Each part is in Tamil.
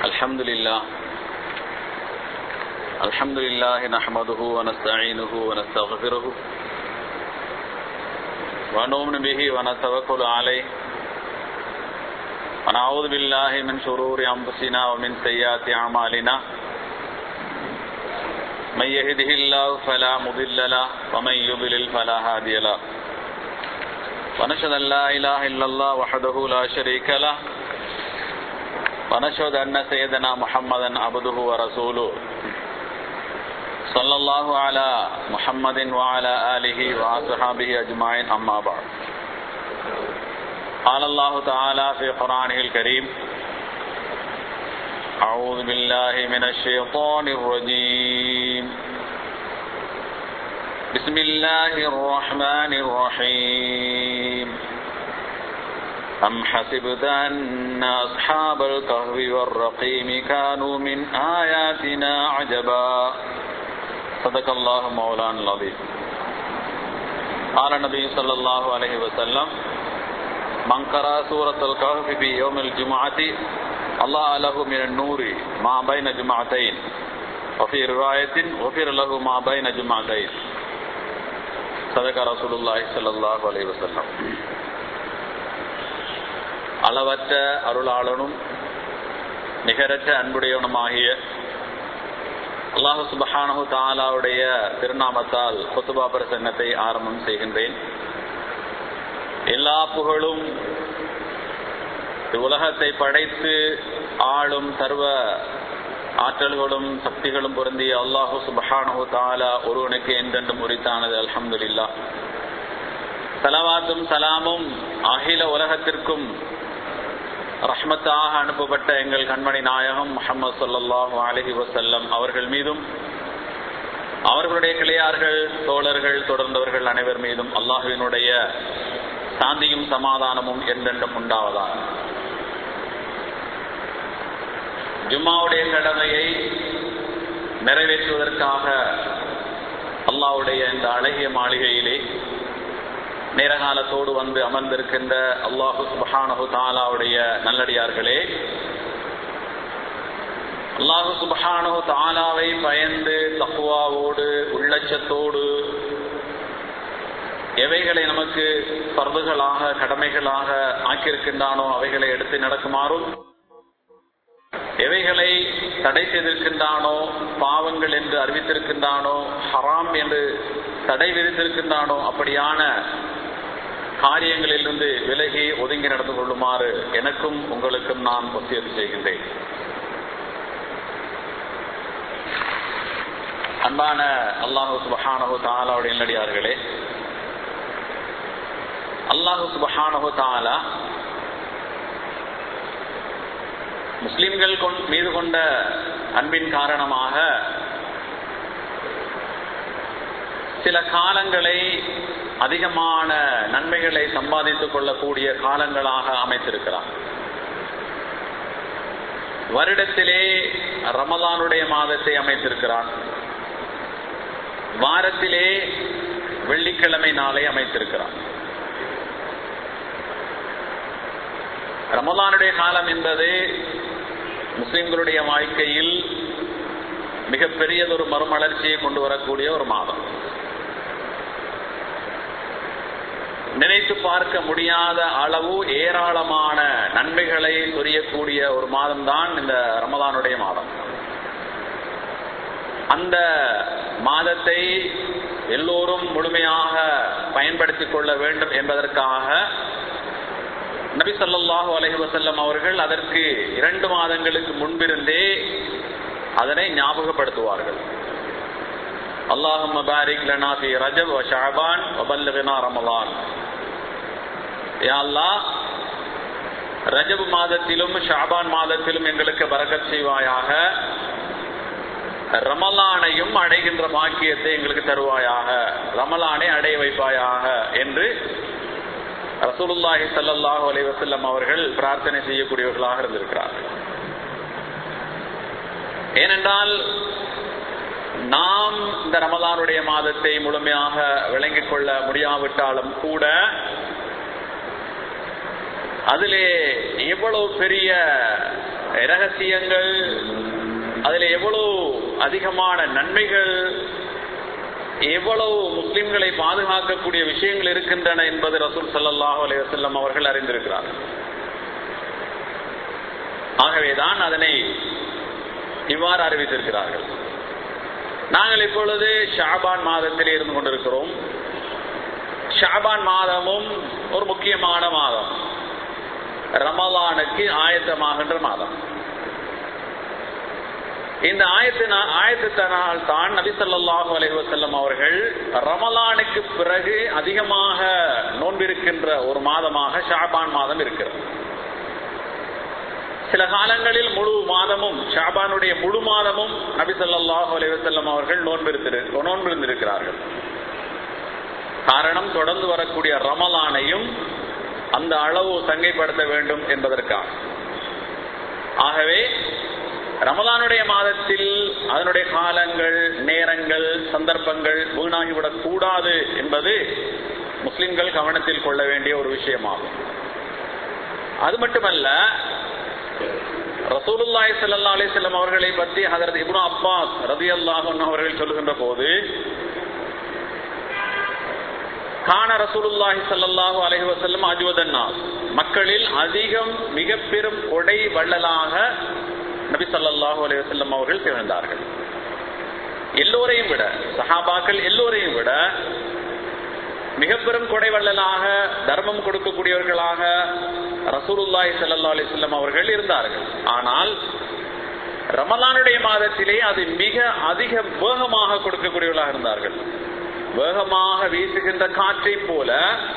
الحمد لله الحمد لله نحمده ونستعينه ونستغفره ونؤمن به ونتوكل عليه ونعوذ بالله من شرور أنفسنا ومن سيئات أعمالنا من يهده الله فلا مضل له ومن يضلل فلا هادي له ونشهد أن لا إله إلا الله وحده لا شريك له ونشهد أن سيدنا محمدا عبده ورسوله صلى الله على محمد وعلى آله وأصحابه أجمعين أما بعد قال الله تعالى في قرآنه الكريم أعوذ بالله من الشيطان الرجيم بسم الله الرحمن الرحيم أم حسبت أن أصحاب الكهف والرقيم كانوا من آياتنا عجبا صدق الله مولانا العظيم قال النبي صلى الله عليه وسلم من قرأ سورة الكهف في يوم الجمعة الله له من النور ما بين جمعتين وفي رواية غفر له ما بين جمعتين صدق رسول الله صلى الله عليه وسلم அளவற்ற அருளாளனும் நிகரற்ற அன்புடையவனுமாகிய அல்லாஹு சுபஹானஹு தாலாவுடைய திருநாமத்தால் கொத்துபா பிரசங்கத்தை ஆரம்பம் செய்கின்றேன் எல்லா புகழும் உலகத்தை படைத்து ஆளும் சர்வ ஆற்றல்களும் சக்திகளும் பொருந்திய அல்லாஹு சுபஹானஹு தாலா ஒருவனுக்கு என்றென்றும் உரித்தானது அல்ஹம்துலில்லா சலவாத்தும் சலாமும் அகில உலகத்திற்கும் ரஹ்மத்தாக அனுப்பப்பட்ட எங்கள் கண்மணி நாயகம் முகமது சொல்லாஹு அலஹி வசல்லம் அவர்கள் மீதும் அவர்களுடைய கிளையார்கள் தோழர்கள் தொடர்ந்தவர்கள் அனைவர் மீதும் அல்லாஹுவினுடைய சாந்தியும் சமாதானமும் என்றென்றும் உண்டாவதா ஜும்மாவுடைய கடமையை நிறைவேற்றுவதற்காக அல்லாவுடைய இந்த அழகிய மாளிகையிலே நேரகாலத்தோடு வந்து அமர்ந்திருக்கின்ற அல்லாஹு சுபஹானஹு தாலாவுடைய நல்லடியார்களே அல்லாஹு சுபஹானஹு தாலாவை பயந்து தக்குவாவோடு உள்ளச்சத்தோடு எவைகளை நமக்கு பர்வுகளாக கடமைகளாக ஆக்கியிருக்கின்றானோ அவைகளை எடுத்து நடக்குமாறும் எவைகளை தடை செய்திருக்கின்றானோ பாவங்கள் என்று அறிவித்திருக்கின்றானோ ஹராம் என்று தடை விதித்திருக்கின்றானோ அப்படியான காரியங்களிலிருந்து விலகி ஒதுங்கி நடந்து கொள்ளுமாறு எனக்கும் உங்களுக்கும் நான் ஒத்தியது செய்கின்றேன் அன்பான அல்லாஹு சுபஹானஹு தாலாவுடைய நடிகார்களே அல்லாஹு சுபஹானஹு தாலா முஸ்லிம்கள் மீது கொண்ட அன்பின் காரணமாக சில காலங்களை அதிகமான நன்மைகளை சம்பாதித்துக் கொள்ளக்கூடிய காலங்களாக அமைத்திருக்கிறார் வருடத்திலே ரமலானுடைய மாதத்தை அமைத்திருக்கிறார் வாரத்திலே வெள்ளிக்கிழமை நாளை அமைத்திருக்கிறார் ரமலானுடைய காலம் என்பது முஸ்லிம்களுடைய வாழ்க்கையில் மிகப்பெரியதொரு மறுமலர்ச்சியை கொண்டு வரக்கூடிய ஒரு மாதம் நினைத்து பார்க்க முடியாத அளவு ஏராளமான நன்மைகளை சொரியக்கூடிய ஒரு மாதம் தான் இந்த ரமலானுடைய மாதம் அந்த மாதத்தை எல்லோரும் முழுமையாக பயன்படுத்திக் கொள்ள வேண்டும் என்பதற்காக நபி சொல்லாஹு அலஹி வசல்லம் அவர்கள் அதற்கு இரண்டு மாதங்களுக்கு முன்பிருந்தே அதனை ஞாபகப்படுத்துவார்கள் அல்லாஹும் மபாரிக் லனா ஃபி ரஜப் வ ஷஅபான் வ பல்லிக்னா ரமலான் யா அல்லாஹ் ரஜப் மாதத்திலும் ஷாபான் மாதத்திலும் எங்களுக்கு பரக்கத் செய்வாயாக ரமலானையும் அடைகின்ற பாக்கியத்தை எங்களுக்கு தருவாயாக ரமலானை அடைய வைப்பாயாக என்று ரசூலுல்லாஹி சல்லாஹூ அலி வசல்லம் அவர்கள் பிரார்த்தனை செய்யக்கூடியவர்களாக இருந்திருக்கிறார்கள் ஏனென்றால் நாம் இந்த ரமலானுடைய மாதத்தை முழுமையாக விளங்கிக் கொள்ள முடியாவிட்டாலும் கூட அதிலே எவ்வளவு பெரிய ரகசியங்கள் அதில் எவ்வளவு அதிகமான நன்மைகள் எவ்வளவு முஸ்லிம்களை பாதுகாக்கக்கூடிய விஷயங்கள் இருக்கின்றன என்பது ரசூல் சல்லாஹூ அலைவசல்லம் அவர்கள் அறிந்திருக்கிறார்கள் ஆகவேதான் அதனை இவ்வாறு அறிவித்திருக்கிறார்கள் நாங்கள் இப்பொழுது ஷாபான் மாதத்தில் இருந்து கொண்டிருக்கிறோம் ஷாபான் மாதமும் ஒரு முக்கியமான மாதம் ரமலானுக்கு ஆயத்தமாகின்ற மாதம் இந்த ஆயத்தின ஆயத்தினால் தான் நபி சொல்லாஹு அலைவசல்லம் அவர்கள் ரமலானுக்கு பிறகு அதிகமாக நோன்பிருக்கின்ற ஒரு மாதமாக ஷாபான் மாதம் இருக்கிறது சில காலங்களில் முழு மாதமும் ஷாபானுடைய முழு மாதமும் நபி சொல்லாஹு அலைவசல்லம் அவர்கள் நோன்பிருத்திரு நோன்பிருந்திருக்கிறார்கள் காரணம் தொடர்ந்து வரக்கூடிய ரமலானையும் அந்த அளவு சங்கைப்படுத்த வேண்டும் என்பதற்காக ஆகவே ரமலானுடைய மாதத்தில் அதனுடைய காலங்கள் நேரங்கள் சந்தர்ப்பங்கள் வீணாகிவிடக் கூடாது என்பது முஸ்லிம்கள் கவனத்தில் கொள்ள வேண்டிய ஒரு விஷயமாகும் அது மட்டுமல்ல ரசூலுல்லாய் சல்லா அலிஸ்லாம் அவர்களை பற்றி ஹதரத் இப்னு அப்பாஸ் ரதி அல்லாஹன் அவர்கள் சொல்லுகின்ற போது கான ரசூலுல்லாஹி சல்லாஹு அலஹி வசல்லம் அஜுவதன்னா மக்களில் அதிகம் மிக பெரும் கொடை வள்ளலாக நபி சல்லாஹூ அலி வசல்லம் அவர்கள் திகழ்ந்தார்கள் எல்லோரையும் விட சஹாபாக்கள் எல்லோரையும் விட மிக பெரும் கொடை வள்ளலாக தர்மம் கொடுக்கக்கூடியவர்களாக ரசூலுல்லாய் சல்லா அலிஸ்லாம் அவர்கள் இருந்தார்கள் ஆனால் ரமலானுடைய மாதத்திலே அது மிக அதிக வேகமாக கொடுக்கக்கூடியவர்களாக இருந்தார்கள் வேகமாக வீசுகின்ற காற்றை போல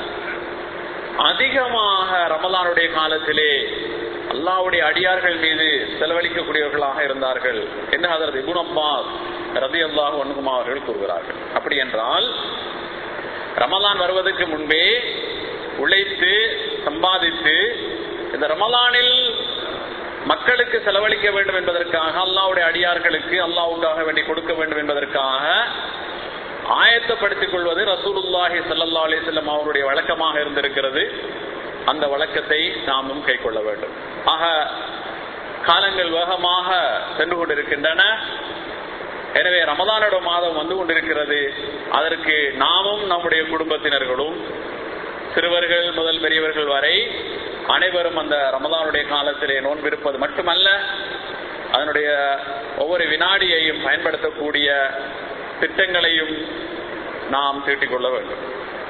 அதிகமாக ரமலானுடைய காலத்திலே அல்லாவுடைய அடியார்கள் மீது செலவழிக்கக்கூடியவர்களாக இருந்தார்கள் என்ன அதற்கு இபுன் அப்பாஸ் ரதி அல்லாஹ் ஒன்றுமா அவர்கள் கூறுகிறார்கள் அப்படி என்றால் ரமலான் வருவதற்கு முன்பே உழைத்து சம்பாதித்து இந்த ரமலானில் மக்களுக்கு செலவழிக்க வேண்டும் என்பதற்காக அல்லாவுடைய அடியார்களுக்கு அல்லாவுக்காக வேண்டி கொடுக்க வேண்டும் என்பதற்காக ஆயத்தப்படுத்திக் கொள்வது ரசூலுல்லாஹி சல்லா அலிசல்லம் அவருடைய வழக்கமாக இருந்திருக்கிறது அந்த வழக்கத்தை நாமும் கை கொள்ள வேண்டும் ஆக காலங்கள் வேகமாக சென்று கொண்டிருக்கின்றன எனவே ரமதானோட மாதம் வந்து கொண்டிருக்கிறது அதற்கு நாமும் நம்முடைய குடும்பத்தினர்களும் சிறுவர்கள் முதல் பெரியவர்கள் வரை அனைவரும் அந்த ரமதானுடைய காலத்திலே நோன்பிருப்பது மட்டுமல்ல அதனுடைய ஒவ்வொரு வினாடியையும் பயன்படுத்தக்கூடிய திட்டங்களையும் நாம் தீட்டிக் கொள்ள வேண்டும்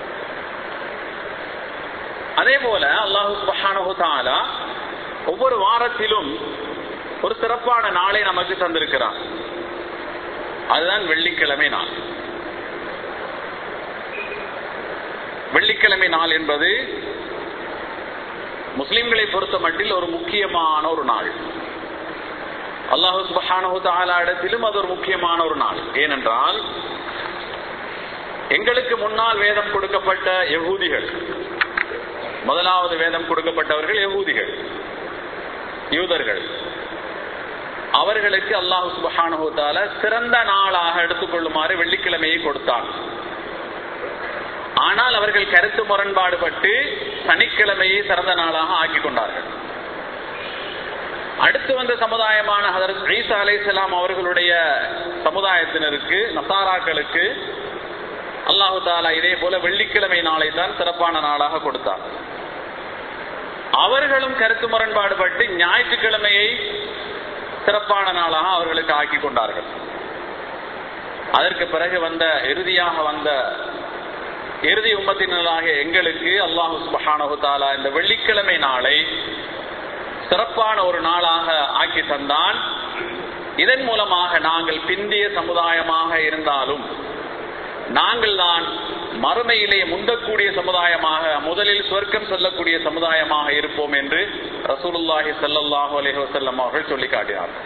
அதே போல அல்லாஹு சுபஹானஹு ஒவ்வொரு வாரத்திலும் ஒரு சிறப்பான நாளை நமக்கு தந்திருக்கிறார் அதுதான் வெள்ளிக்கிழமை நாள் வெள்ளிக்கிழமை நாள் என்பது முஸ்லிம்களை பொறுத்த மட்டில் ஒரு முக்கியமான ஒரு நாள் அல்லாஹு சுபஹானஹு தாலா இடத்திலும் அது ஒரு முக்கியமான ஒரு நாள் ஏனென்றால் எங்களுக்கு முன்னால் வேதம் கொடுக்கப்பட்ட யகூதிகள் முதலாவது வேதம் கொடுக்கப்பட்டவர்கள் யகூதிகள் யூதர்கள் அவர்களுக்கு அல்லாஹு சுபஹானஹு தாலா சிறந்த நாளாக எடுத்துக்கொள்ளுமாறு வெள்ளிக்கிழமையை கொடுத்தான் ஆனால் அவர்கள் கருத்து முரண்பாடு பட்டு சனிக்கிழமையை சிறந்த நாளாக ஆக்கி கொண்டார்கள் அடுத்து வந்த சமுதாயமான ஹதரத் ஈசா அலைசலாம் அவர்களுடைய சமுதாயத்தினருக்கு நசாராக்களுக்கு அல்லாஹு தாலா இதே போல வெள்ளிக்கிழமை நாளை தான் சிறப்பான நாளாக கொடுத்தார் அவர்களும் கருத்து முரண்பாடு பட்டு ஞாயிற்றுக்கிழமையை சிறப்பான நாளாக அவர்களுக்கு ஆக்கி கொண்டார்கள் அதற்கு பிறகு வந்த இறுதியாக வந்த இறுதி உம்மத்தினராக எங்களுக்கு அல்லாஹு சுபஹானஹு தாலா இந்த வெள்ளிக்கிழமை நாளை சிறப்பான ஒரு நாளாக ஆக்கி தந்தான் இதன் மூலமாக நாங்கள் பிந்திய சமுதாயமாக இருந்தாலும் நாங்கள் தான் மறுமையிலே முந்தக்கூடிய சமுதாயமாக முதலில் சொர்க்கம் செல்லக்கூடிய சமுதாயமாக இருப்போம் என்று ரசூலுல்லாஹி சல்லாஹூ அலஹி வசல்லம் அவர்கள் சொல்லி காட்டினார்கள்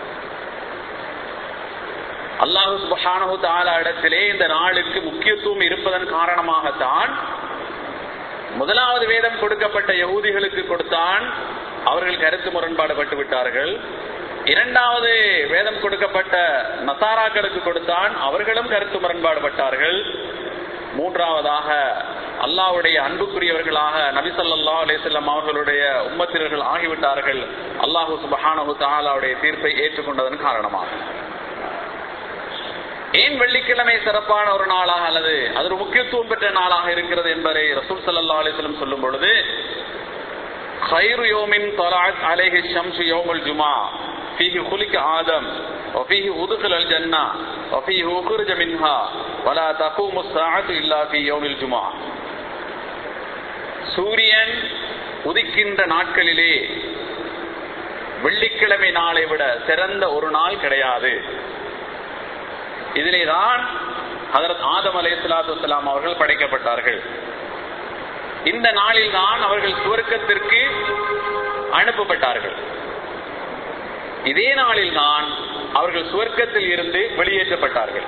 அல்லாஹு சுபஹானஹு தாலா இடத்திலே இந்த நாளுக்கு முக்கியத்துவம் இருப்பதன் காரணமாகத்தான் முதலாவது வேதம் கொடுக்கப்பட்ட யகூதிகளுக்கு கொடுத்தான் அவர்கள் கருத்து முரண்பாடு பட்டு விட்டார்கள் இரண்டாவது வேதம் கொடுக்கப்பட்ட நசாராக்களுக்கு கொடுத்தான் அவர்களும் கருத்து முரண்பாடு பட்டார்கள் மூன்றாவதாக அல்லாவுடைய அன்புக்குரியவர்களாக நபி சொல்லா அலிசல்லாம் அவர்களுடைய உம்மத்தினர்கள் ஆகிவிட்டார்கள் அல்லாஹு சுபஹானஹு தாலாவுடைய தீர்ப்பை ஏற்றுக்கொண்டதன் காரணமாக ஏன் வெள்ளிக்கிழமை சிறப்பான ஒரு நாளாக அல்லது அது ஒரு முக்கியத்துவம் பெற்ற நாளாக இருக்கிறது என்பதை ரசூல் சல்லா அலிஸ்லம் சொல்லும் பொழுது خير يوم طلعت عليه الشمس يوم الجمعة فيه خلق آدم وفيه أدخل الجنة وفيه أخرج منها ولا تقوم الساعة إلا في يوم الجمعة சூரியன் உதிக்கின்ற நாட்களிலே வெள்ளிக்கிழமை நாளை விட சிறந்த ஒரு நாள் கிடையாது இதிலே தான் ஹதரத் ஆதம் அலை சலாத்து அவர்கள் படைக்கப்பட்டார்கள் இந்த நாளில் தான் அவர்கள் சுவர்க்கத்திற்கு அனுப்பப்பட்டார்கள் இதே நாளில் தான் அவர்கள் சுவர்க்கத்தில் இருந்து வெளியேற்றப்பட்டார்கள்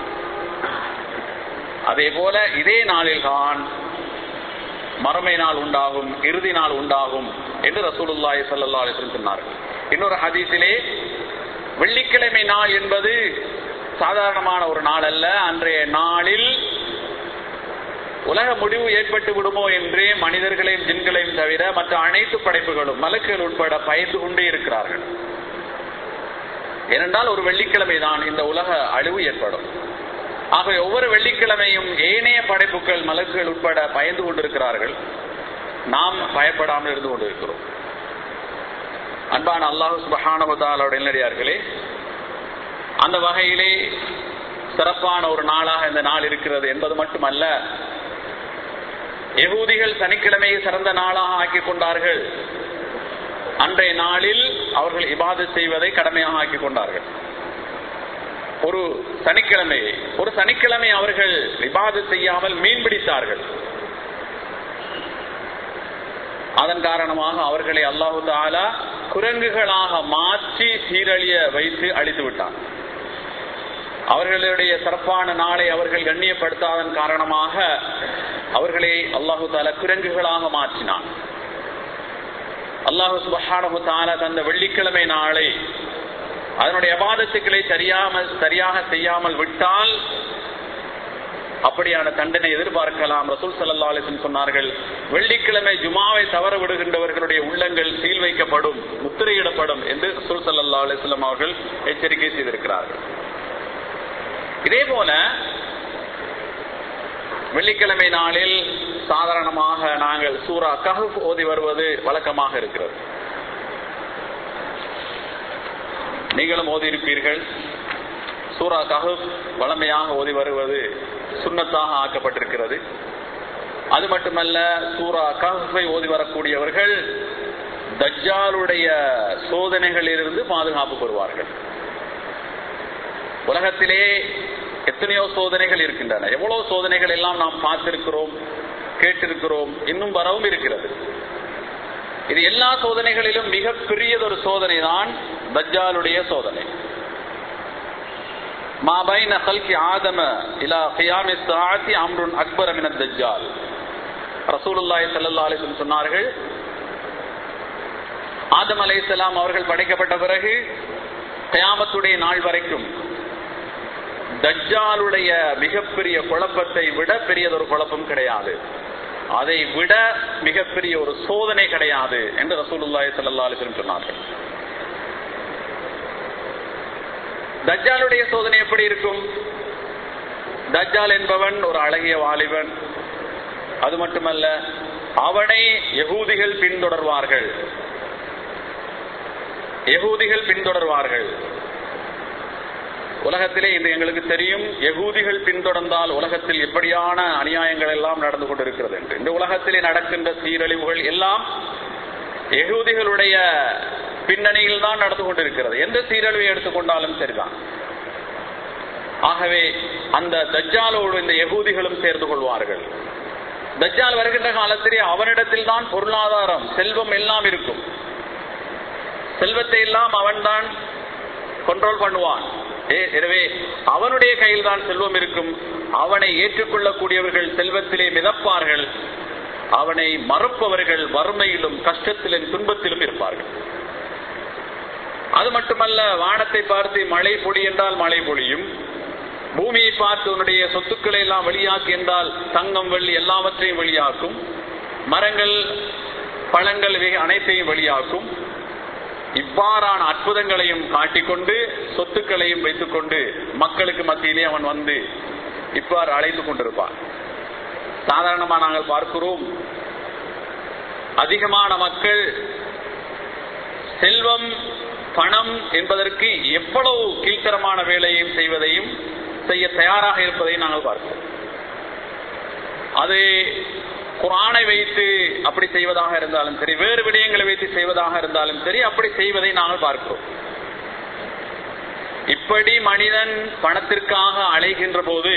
அதே போல இதே நாளில் தான் மறுமை நாள் உண்டாகும் இறுதி நாள் உண்டாகும் என்று ரசூலுல்லாய் சல்லா அலிஸ்லம் சொன்னார்கள் இன்னொரு ஹதீஸிலே வெள்ளிக்கிழமை நாள் என்பது சாதாரணமான ஒரு நாள் அல்ல அன்றைய நாளில் உலக முடிவு ஏற்பட்டு விடுமோ என்றே மனிதர்களையும் ஜின்களையும் தவிர மற்ற அனைத்து படைப்புகளும் மலக்குகள் உட்பட பயந்து கொண்டே இருக்கிறார்கள் ஏனென்றால் ஒரு வெள்ளிக்கிழமை தான் இந்த உலக அழிவு ஏற்படும் ஆகவே ஒவ்வொரு வெள்ளிக்கிழமையும் ஏனைய படைப்புகள் மலக்குகள் உட்பட பயந்து கொண்டிருக்கிறார்கள் நாம் பயப்படாமல் இருந்து கொண்டிருக்கிறோம் அன்பான அல்லாஹு சுபஹானபுதாலோட நடிகார்களே அந்த வகையிலே சிறப்பான ஒரு நாளாக இந்த நாள் இருக்கிறது என்பது மட்டுமல்ல எகூதிகள் சனிக்கிழமையை சிறந்த நாளாக ஆக்கிக் கொண்டார்கள் அன்றைய நாளில் அவர்கள் இபாத செய்வதை கடமையாக ஆக்கிக் கொண்டார்கள் ஒரு சனிக்கிழமை ஒரு சனிக்கிழமை அவர்கள் இபாத செய்யாமல் மீன் பிடித்தார்கள் அதன் காரணமாக அவர்களை அல்லாஹு தாலா குரங்குகளாக மாற்றி சீரழிய வைத்து அழித்து விட்டார் அவர்களுடைய சிறப்பான நாளை அவர்கள் கண்ணியப்படுத்தாதன் காரணமாக அவர்களை அல்லாஹு தாலா குரங்குகளாக மாற்றினான் அல்லாஹு சுபஹானஹு தாலா தந்த வெள்ளிக்கிழமை நாளை அதனுடைய அபாதத்துக்களை சரியாமல் சரியாக செய்யாமல் விட்டால் அப்படியான தண்டனை எதிர்பார்க்கலாம் ரசூல் சல்லா அலிசன் சொன்னார்கள் வெள்ளிக்கிழமை ஜுமாவை தவற விடுகின்றவர்களுடைய உள்ளங்கள் சீல் வைக்கப்படும் முத்திரையிடப்படும் என்று ரசூல் சல்லா அலிஸ்லாம் அவர்கள் எச்சரிக்கை செய்திருக்கிறார்கள் இதே போல வெள்ளிக்கிழமை நாளில் சாதாரணமாக நாங்கள் சூரா கஹப் ஓதி வருவது வழக்கமாக இருக்கிறது நீங்களும் ஓதி இருப்பீர்கள் சூரா கஹப் வளமையாக ஓதி வருவது சுண்ணத்தாக ஆக்கப்பட்டிருக்கிறது அது மட்டுமல்ல சூரா கஹப்பை ஓதி வரக்கூடியவர்கள் தஜ்ஜாலுடைய சோதனைகளிலிருந்து பாதுகாப்பு பெறுவார்கள் உலகத்திலே எத்தனையோ சோதனைகள் இருக்கின்றன எவ்வளவு சோதனைகள் எல்லாம் நாம் பார்த்திருக்கிறோம் கேட்டிருக்கிறோம் இன்னும் வரவும் இருக்கிறது இது எல்லா சோதனைகளிலும் மிக பெரியதொரு சோதனை தான் தஜ்ஜாலுடைய சோதனை மாபைன கல்கி ஆதம இலா கியாமி சாத்தி அம்ருன் அக்பர் மின தஜ்ஜால் ரசூலுல்லாஹி ஸல்லல்லாஹு அலைஹி வஸல்லம் சொன்னார்கள் ஆதம் அலைஹிஸ்ஸலாம் அவர்கள் படைக்கப்பட்ட பிறகு கயாமத்துடைய நாள் வரைக்கும் தஜ்ஜாலுடைய மிகப்பெரிய குழப்பத்தை விட பெரியதொரு குழப்பம் கிடையாது அதை விட மிகப்பெரிய ஒரு சோதனை கிடையாது என்று ரசூலுல்லாஹி ஸல்லல்லாஹு அலைஹி வஸல்லம் சொன்னார்கள் தஜ்ஜாலுடைய சோதனை எப்படி இருக்கும் தஜ்ஜால் என்பவன் ஒரு அழகிய வாலிபன் அது மட்டுமல்ல அவனை யகூதிகள் பின்தொடர்வார்கள் யகூதிகள் பின்தொடர்வார்கள் உலகத்திலே இது எங்களுக்கு தெரியும் யகூதிகள் பின்தொடர்ந்தால் உலகத்தில் எப்படியான அநியாயங்கள் எல்லாம் நடந்து கொண்டிருக்கிறது என்று இந்த உலகத்திலே நடக்கின்ற சீரழிவுகள் எல்லாம் யகூதிகளுடைய பின்னணியில் தான் நடந்து கொண்டிருக்கிறது எந்த சீரழிவை எடுத்துக்கொண்டாலும் சரிதான் ஆகவே அந்த தஜ்ஜாலோடு இந்த யகூதிகளும் சேர்ந்து கொள்வார்கள் தஜ்ஜால் வருகின்ற காலத்திலே அவனிடத்தில் தான் பொருளாதாரம் செல்வம் எல்லாம் இருக்கும் செல்வத்தை எல்லாம் அவன்தான் கண்ட்ரோல் பண்ணுவான் எனவே அவனுடைய கையில் தான் செல்வம் இருக்கும் அவனை ஏற்றுக்கொள்ளக்கூடியவர்கள் செல்வத்திலே மிதப்பார்கள் அவனை மறுப்பவர்கள் வறுமையிலும் கஷ்டத்திலும் துன்பத்திலும் இருப்பார்கள் அது மட்டுமல்ல வானத்தை பார்த்து மழை பொழி என்றால் மழை பொழியும் பூமியை பார்த்து உன்னுடைய சொத்துக்களை எல்லாம் வெளியாக்கு என்றால் தங்கம் வெள்ளி எல்லாவற்றையும் வெளியாக்கும் மரங்கள் பழங்கள் இவை அனைத்தையும் வெளியாக்கும் இவ்வாறான அற்புதங்களையும் காட்டிக்கொண்டு சொத்துக்களையும் வைத்துக்கொண்டு மக்களுக்கு மத்தியிலே அவன் வந்து இவ்வாறு அழைத்துக் கொண்டிருப்பான் சாதாரணமா நாங்கள் பார்க்கிறோம் அதிகமான மக்கள் செல்வம் பணம் என்பதற்கு எவ்வளவு கீழ்த்தரமான வேலையும் செய்வதையும் செய்ய தயாராக இருப்பதையும் நாங்கள் பார்க்கிறோம் அது குரானை வைத்து அப்படி செய்வதாக இருந்தாலும் சரி வேறு விடயங்களை வைத்து செய்வதாக இருந்தாலும் சரி அப்படி செய்வதை நாங்கள் பார்க்கிறோம் இப்படி மனிதன் பணத்திற்காக அலைகின்ற போது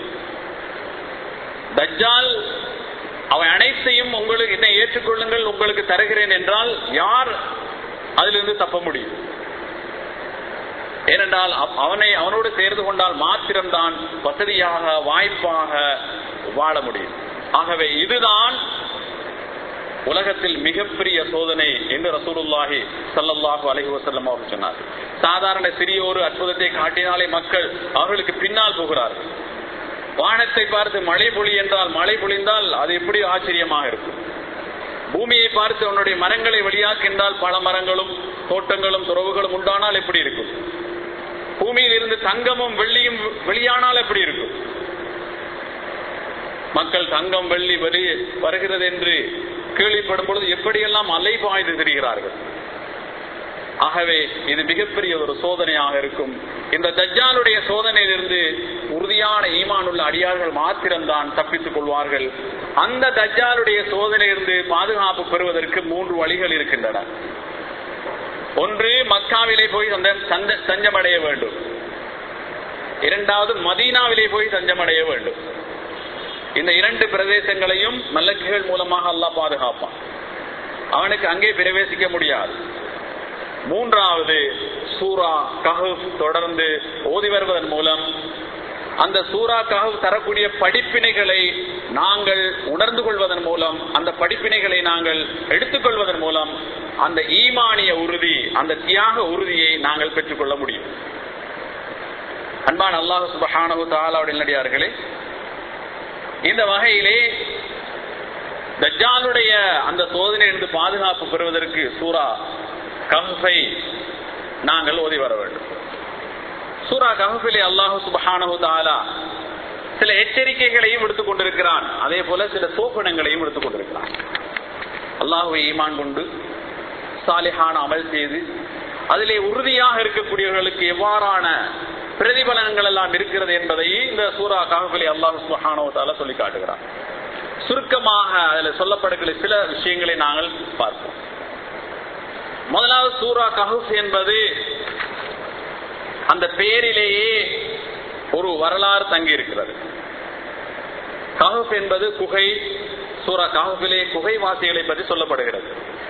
தஜ்ஜால் அவன் அனைத்தையும் உங்களுக்கு என்னை ஏற்றுக்கொள்ளுங்கள் உங்களுக்கு தருகிறேன் என்றால் யார் அதிலிருந்து தப்ப முடியும் ஏனென்றால் அவனை அவனோடு சேர்ந்து கொண்டால் மாத்திரம்தான் வசதியாக வாய்ப்பாக வாழ முடியும் ஆகவே இதுதான் உலகத்தில் மிகப்பெரிய சோதனை என்று ரசூலுல்லாஹி சல்லல்லாஹு அலைஹி வஸல்லம் அவர் சொன்னார் சாதாரண சிறிய ஒரு அற்புதத்தை காட்டினாலே மக்கள் அவர்களுக்கு பின்னால் போகிறார்கள் வானத்தை பார்த்து மழை பொழி என்றால் மழை பொழிந்தால் அது எப்படி ஆச்சரியமாக இருக்கும் பூமியை பார்த்து அவனுடைய மரங்களை வெளியாக்கின்றால் பல மரங்களும் தோட்டங்களும் துறவுகளும் உண்டானால் எப்படி இருக்கும் பூமியில் இருந்து தங்கமும் வெள்ளியும் வெளியானால் எப்படி இருக்கும் மக்கள் தங்கம் வெள்ளி வெளி வருகிறது என்று கேள்விப்படும் பொழுது எப்படியெல்லாம் அலை பாய்ந்து திரிகிறார்கள் ஆகவே இது மிகப்பெரிய ஒரு சோதனையாக இருக்கும் இந்த தஜ்ஜாலுடைய சோதனையிலிருந்து உறுதியான ஈமான் உள்ள அடியார்கள் மாத்திரம்தான் தப்பித்துக் கொள்வார்கள் அந்த தஜ்ஜாலுடைய சோதனையிலிருந்து பாதுகாப்பு பெறுவதற்கு மூன்று வழிகள் இருக்கின்றன ஒன்று மக்காவிலே போய் தஞ்சமடைய வேண்டும் இரண்டாவது மதீனாவிலே போய் தஞ்சமடைய வேண்டும் இந்த இரண்டு பிரதேசங்களையும் மல்லக்குகள் மூலமாக அல்லாஹ் பாதுகாப்பான் அவனுக்கு அங்கே பிரவேசிக்க முடியாது மூன்றாவது சூரா கஹப் தொடர்ந்து ஓதி வருவதன் மூலம் அந்த சூரா கஹப் தரக்கூடிய படிப்பினைகளை நாங்கள் உணர்ந்து கொள்வதன் மூலம் அந்த படிப்பினைகளை நாங்கள் எடுத்துக்கொள்வதன் மூலம் அந்த ஈமானிய உறுதி அந்த தியாக உறுதியை நாங்கள் பெற்றுக்கொள்ள முடியும் அன்பான் அல்லாஹு சுபஹானு தாலாவுடைய நடிகார்களே இந்த வகையிலே தஜ்ஜாலுடைய அந்த சோதனையிலிருந்து பாதுகாப்பு பெறுவதற்கு சூரா கஹ்ஃபை நாங்கள் ஓதி வர வேண்டும் சூரா கஹ்ஃபிலே அல்லாஹு சுபஹானஹு தஆலா சில எச்சரிக்கைகளையும் எடுத்துக் கொண்டிருக்கிறான் அதே போல சில சோப்பனங்களையும் எடுத்துக் கொண்டிருக்கிறான் அல்லாஹுவை ஈமான் கொண்டு சாலிஹான அமல் செய்து அதிலே உறுதியாக இருக்கக்கூடியவர்களுக்கு எவ்வாறான பிரதிபலன்கள் எல்லாம் இருக்கிறது என்பதை இந்த சூரா கஹ்ஃபிலே அல்லாஹு சுபஹானஹு தஆலா சொல்லி காட்டுகிறான் சுருக்கமாக அதில் சொல்லப்படுகிற சில விஷயங்களை நாங்கள் பார்ப்போம் முதலாவது சூரா கஹுப் என்பது அந்த பெயரிலேயே ஒரு வரலாறு தங்கி இருக்கிறது கஹுப் என்பது குகை சூரா கஹுப்பிலே குகைவாசிகளை பற்றி சொல்லப்படுகிறது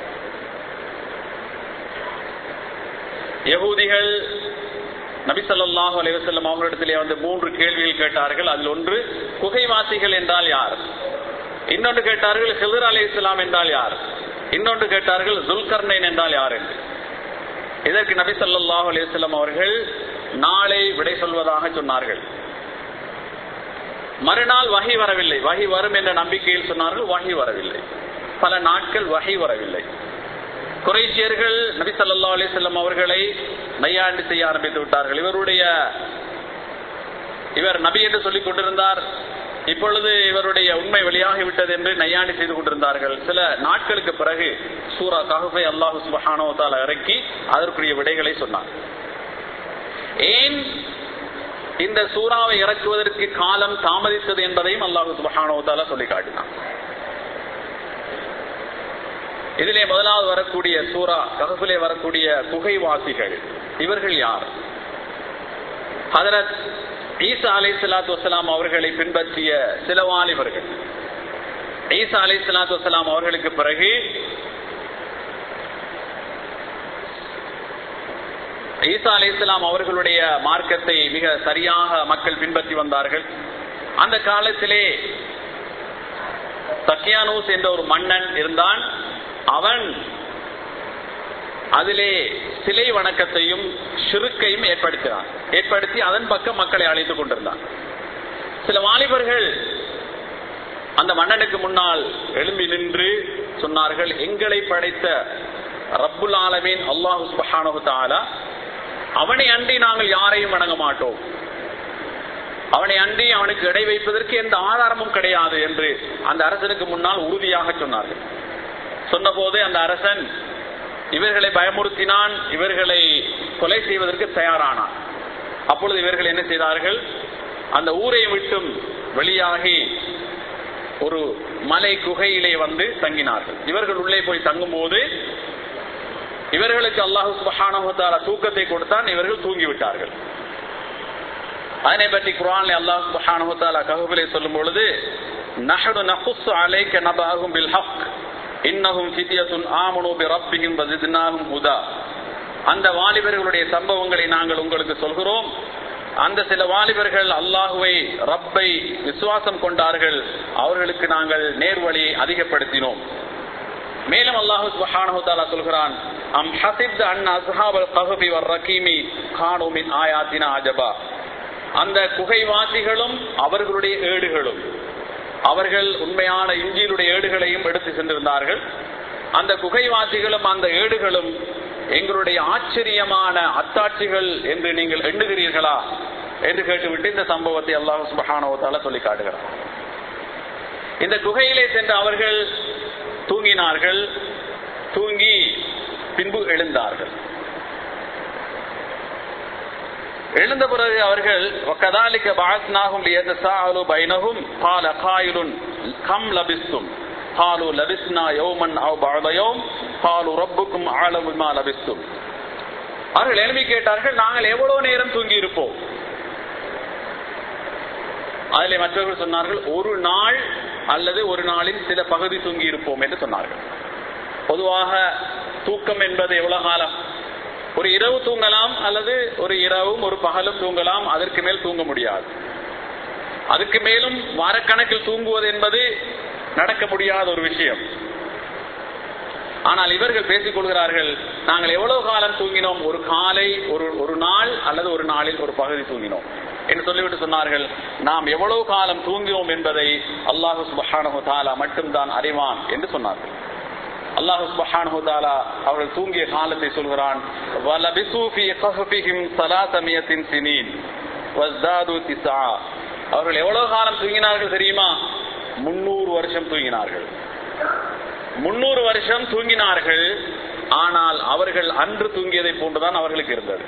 யகூதிகள் நபி சொல்லாஹு அலைவசல்லம் அவர்களிடத்திலே வந்து மூன்று கேள்விகள் கேட்டார்கள் அதில் ஒன்று குகைவாசிகள் என்றால் யார் இன்னொன்று கேட்டார்கள் ஹிதர் அலி இஸ்லாம் என்றால் யார் இன்னொன்று கேட்டார்கள் துல்கர்னைன் என்றால் யார் என்று இதற்கு நபி சொல்லாஹு அலிஸ்லாம் அவர்கள் நாளை விடை சொல்வதாக சொன்னார்கள் மறுநாள் வகை வரவில்லை வகை வரும் என்ற நம்பிக்கையில் சொன்னார்கள் வகை வரவில்லை பல நாட்கள் வகை வரவில்லை குறைசியர்கள் நபி சல்லா அலிசல்லம் அவர்களை நையாண்டு செய்ய ஆரம்பித்து விட்டார்கள் இவருடைய இவர் நபி என்று சொல்லிக் கொண்டிருந்தார் இப்பொழுது இவருடைய உண்மை வெளியாகிவிட்டது என்று நையாண்டி செய்து கொண்டிருந்தார்கள் சில நாட்களுக்கு பிறகு சூரா கஹுபை அல்லாஹு சுபஹானோத்தால இறக்கி அதற்குரிய விடைகளை சொன்னார் ஏன் இந்த சூறாவை இறக்குவதற்கு காலம் தாமதித்தது என்பதையும் அல்லாஹு சுபஹானோத்தால சொல்லி காட்டினார் இதிலே முதலாவது வரக்கூடிய சூரா கஹபிலே வரக்கூடிய குகைவாசிகள் இவர்கள் யார் ஹதரத் ஈசா அலை சலாத்து வசலாம் அவர்களை பின்பற்றிய சில வாலிபர்கள் ஈசா அலை சலாத்து வசலாம் அவர்களுக்கு பிறகு ஈசா அலை இஸ்லாம் அவர்களுடைய மார்க்கத்தை மிக சரியாக மக்கள் பின்பற்றி வந்தார்கள் அந்த காலத்திலே சக்கியானூஸ் என்ற ஒரு மன்னன் இருந்தான் அவன் அதிலே சிலை வணக்கத்தையும் ஷிருக்கையும் ஏற்படுத்தினான் ஏற்படுத்தி அதன் பக்கம் மக்களை அழைத்துக் கொண்டிருந்தான் சில வாலிபர்கள் அந்த மன்னனுக்கு முன்னால் எழும்பி நின்று சொன்னார்கள் எங்களை படைத்த ரப்புல் ஆலமீன் அல்லாஹு சுபஹானஹு தஆலா அவனை அன்றி நாங்கள் யாரையும் வணங்க மாட்டோம் அவனை அன்றி அவனுக்கு இடை வைப்பதற்கு எந்த ஆதாரமும் கிடையாது என்று அந்த அரசனுக்கு முன்னால் உறுதியாக சொன்னார்கள் சொன்னபோது அந்த அரசன் இவர்களை பயமுறுத்தினான் இவர்களை கொலை செய்வதற்கு தயாரானான் அப்பொழுது இவர்கள் என்ன செய்தார்கள் அந்த ஊரை விட்டும் வெளியாகி ஒரு மலை குகையிலே வந்து தங்கினார்கள் இவர்கள் உள்ளே போய் தங்கும் போது இவர்களுக்கு அல்லாஹு சுபஹானஹுத்தாலா தூக்கத்தை கொடுத்தான் இவர்கள் தூங்கிவிட்டார்கள் அதனை பற்றி குரான்ல அல்லாஹ் சுபஹானஹுத்தாலா கஹுபிலே சொல்லும் பொழுது நஹடு நகுஸ் அலைக்க நபாகும் பில் ஹக் இன்னஹும் ஃபித்யத்துன் ஆமனு பி ரப்பிஹிம் வஸித்னாஹும் ஹுதா அந்த வாலிபர்களுடைய சம்பவங்களை நாங்கள் உங்களுக்கு சொல்கிறோம் அந்த சில வாலிபர்கள் அல்லாஹுவை ரப்பை விசுவாசம் கொண்டார்கள் அவர்களுக்கு நாங்கள் நேர்வழியை அதிகப்படுத்தினோம் மேலும் அல்லாஹு சுப்ஹானஹு தஆலா சொல்கிறான் அம் ஹசிப்த அன் அஸ்ஹாபல் கஹ்பி வர் ரகீமி கானு மின் ஆயாத்தினா அஜபா அந்த குகைவாசிகளும் அவர்களுடைய ஏடுகளும் அவர்கள் உண்மையான இஞ்சியிலுடைய ஏடுகளையும் எடுத்து சென்றிருந்தார்கள் அந்த குகைவாசிகளும் அந்த ஏடுகளும் எங்களுடைய ஆச்சரியமான அத்தாட்சிகள் என்று நீங்கள் எண்ணுகிறீர்களா என்று கேட்டுவிட்டு இந்த சம்பவத்தை அல்லாஹ் சுபஹானவத்தால சொல்லி காட்டுகிறார் இந்த குகையிலே சென்று அவர்கள் தூங்கினார்கள் தூங்கி பின்பு எழுந்தார்கள் எழுந்த பிறகு அவர்கள் கதாலிக்க பாஸ்னாகும் லியதசாஅலு பைனஹும் قال قائل كم لبثتم قالوا لبثنا يوما او بعض يوم قالوا ربكم اعلم بما لبثتم அவர்கள் எழுப்பி கேட்டார்கள் நாங்கள் எவ்வளவு நேரம் தூங்கி இருப்போம் அதில் மற்றவர்கள் சொன்னார்கள் ஒரு நாள் அல்லது ஒரு நாளில் சில பகுதி தூங்கி இருப்போம் என்று சொன்னார்கள் பொதுவாக தூக்கம் என்பது எவ்வளவு காலம் ஒரு இரவு தூங்கலாம் அல்லது ஒரு இரவும் ஒரு பகலும் தூங்கலாம் அதற்கு மேல் தூங்க முடியாது அதுக்கு மேலும் வாரக்கணக்கில் தூங்குவது என்பது நடக்க முடியாத ஒரு விஷயம் ஆனால் இவர்கள் பேசிக் கொள்கிறார்கள் நாங்கள் எவ்வளவு காலம் தூங்கினோம் ஒரு காலை ஒரு ஒரு நாள் அல்லது ஒரு நாளில் ஒரு பகுதி தூங்கினோம் என்று சொல்லிவிட்டு சொன்னார்கள் நாம் எவ்வளவு காலம் தூங்கினோம் என்பதை அல்லாஹு சுபஹானஹு தாலா மட்டும்தான் அறிவான் என்று சொன்னார்கள் அல்லாஹு சுபஹானஹு தாலா அவர்கள் தூங்கிய காலத்தை சொல்கிறான் வலபிசு ஃபீ கஹ்ஃபிஹிம் ஸலாஸமியத்தின் சினீன் வஸ்தாது திஸ்ஆ அவர்கள் எவ்வளவு காலம் தூங்கினார்கள் தெரியுமா முன்னூறு வருஷம் தூங்கினார்கள் முன்னூறு வருஷம் தூங்கினார்கள் ஆனால் அவர்கள் அன்று தூங்கியதை போன்றுதான் அவர்களுக்கு இருந்தது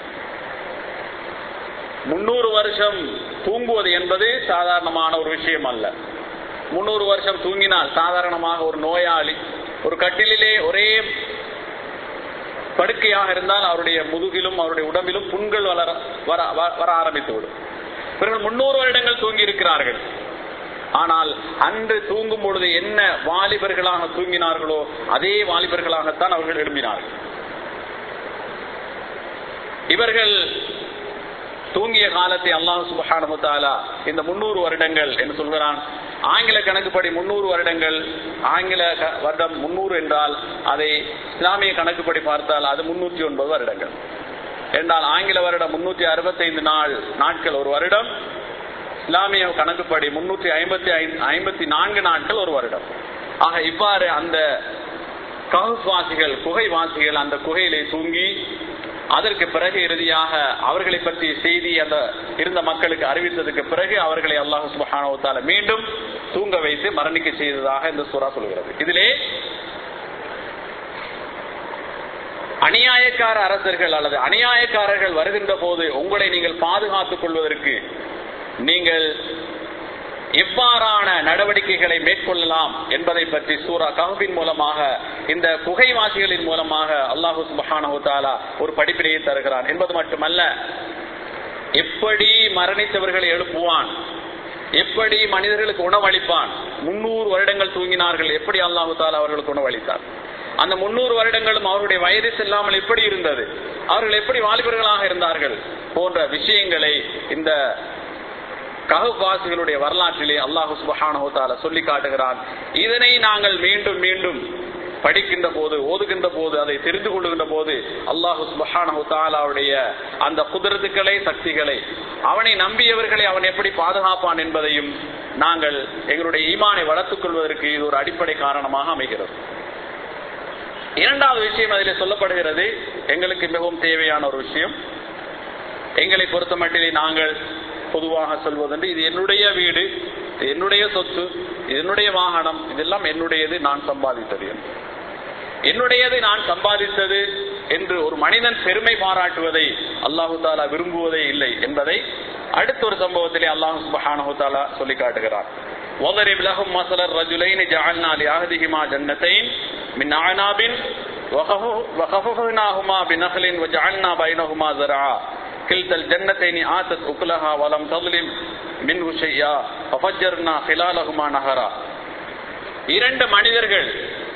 முன்னூறு வருஷம் தூங்குவது என்பது சாதாரணமான ஒரு விஷயம் அல்ல முன்னூறு வருஷம் தூங்கினால் சாதாரணமாக ஒரு நோயாளி ஒரு கட்டிலே ஒரே படுக்கையாக இருந்தால் அவருடைய முதுகிலும் அவருடைய உடம்பிலும் புண்கள் வளர வர வர ஆரம்பித்து விடும் இவர்கள் முன்னூறு வருடங்கள் தூங்கி இருக்கிறார்கள் ஆனால் அன்று தூங்கும் பொழுது என்ன வாலிபர்களாக தூங்கினார்களோ அதே வாலிபர்களாகத்தான் அவர்கள் எழும்பினார்கள் இவர்கள் தூங்கிய காலத்தை அல்லாஹ் சுபஹானஹு தஆலா இந்த முன்னூறு வருடங்கள் என்று சொல்கிறான் ஆங்கில கணக்குப்படி முன்னூறு வருடங்கள் ஆங்கில க- வருடம் முன்னூறு என்றால் அதை இஸ்லாமிய கணக்குப்படி பார்த்தால் அது முன்னூற்றி ஒன்பது வருடங்கள் என்றால் ஆங்கில வருடம் முன்னூற்றி அறுபத்தைந்து நாள் நாட்கள் ஒரு வருடம் இஸ்லாமிய கணக்குப்படி முன்னூற்றி ஐம்பத்தி ஐம்பத்தி நான்கு நாட்கள் ஒரு வருடம் ஆக இவ்வாறு அந்த கஹஃப் வாசிகள் குகை வாசிகள் அந்த குகையிலே தூங்கி அதற்கு பிறகு இறுதியாக அவர்களை பற்றிய செய்தி அந்த இருந்த மக்களுக்கு அறிவித்ததுக்கு பிறகு அவர்களை அல்லாஹ் சுப்ஹானஹு வ தஆலா மீண்டும் தூங்க வைத்து மரணிக்க செய்ததாக இந்த சூரா சொல்கிறது இதிலே அநியாயக்கார அரசர்கள் அல்லது அநியாயக்காரர்கள் வருகின்ற போது உங்களை நீங்கள் பாதுகாத்துக் கொள்வதற்கு நீங்கள் எவ்வாறான நடவடிக்கைகளை மேற்கொள்ளலாம் என்பதை பற்றி சூரா கஹபின் மூலமாக இந்த குகைவாசிகளின் மூலமாக அல்லாஹு சுபஹானஹு தஆலா ஒரு படிப்பினையை தருகிறான் என்பது மட்டுமல்ல எப்படி மரணித்தவர்களை எழுப்புவான் எப்படி மனிதர்களுக்கு உணவளிப்பான் முன்னூறு வருடங்கள் தூங்கினார்கள் எப்படி அல்லாஹு தாலா அவர்களுக்கு உணவளித்தார் அந்த முன்னூறு வருடங்களும் அவருடைய வயது செல்லாமல் எப்படி இருந்தது அவர்கள் எப்படி வாலிபர்களாக இருந்தார்கள் போன்ற விஷயங்களை இந்த கஹவாசிகளுடைய வரலாற்றிலே அல்லாஹு சுபஹானஹு தஆலா சொல்லி காட்டுகிறான் இதனை நாங்கள் மீண்டும் மீண்டும் படிக்கின்ற போது ஓதுகின்ற போது அதை தெரிந்து கொள்ளுகின்ற போது அல்லாஹு சுபஹானஹு தஆலாவுடைய அந்த குதிரத்துக்களை சக்திகளை அவனை நம்பியவர்களை அவன் எப்படி பாதுகாப்பான் என்பதையும் நாங்கள் எங்களுடைய ஈமானை வளர்த்துக் கொள்வதற்கு இது ஒரு அடிப்படை காரணமாக அமைகிறது இரண்டாவது விஷயம் அதில் சொல்லப்படுகிறது எங்களுக்கு மிகவும் தேவையான ஒரு விஷயம் எங்களை பொறுத்த மட்டிலே நாங்கள் பொதுவாக சொல்வதென்று இது என்னுடைய வீடு இது என்னுடைய சொத்து இது என்னுடைய வாகனம் இதெல்லாம் என்னுடையது நான் சம்பாதித்தது என்று என்னுடையது நான் சம்பாதித்தது என்று ஒரு மனிதன் பெருமை பாராட்டுவதை அல்லாஹு தாலா விரும்புவதே இல்லை என்பதை அடுத்த ஒரு சம்பவத்திலே அல்லாஹு சுபஹானஹு தாலா சொல்லி காட்டுகிறார் وضرب لهم مثل الرجلين جعلنا لأحدهما جنتين من أعناب وخففناهما بنخل وجعلنا بينهما زرعا كلتا الجنتين آتت أكلها ولم تظلم منه شيئا ففجرنا خلالهما نهرا இரண்டு மனிதர்கள்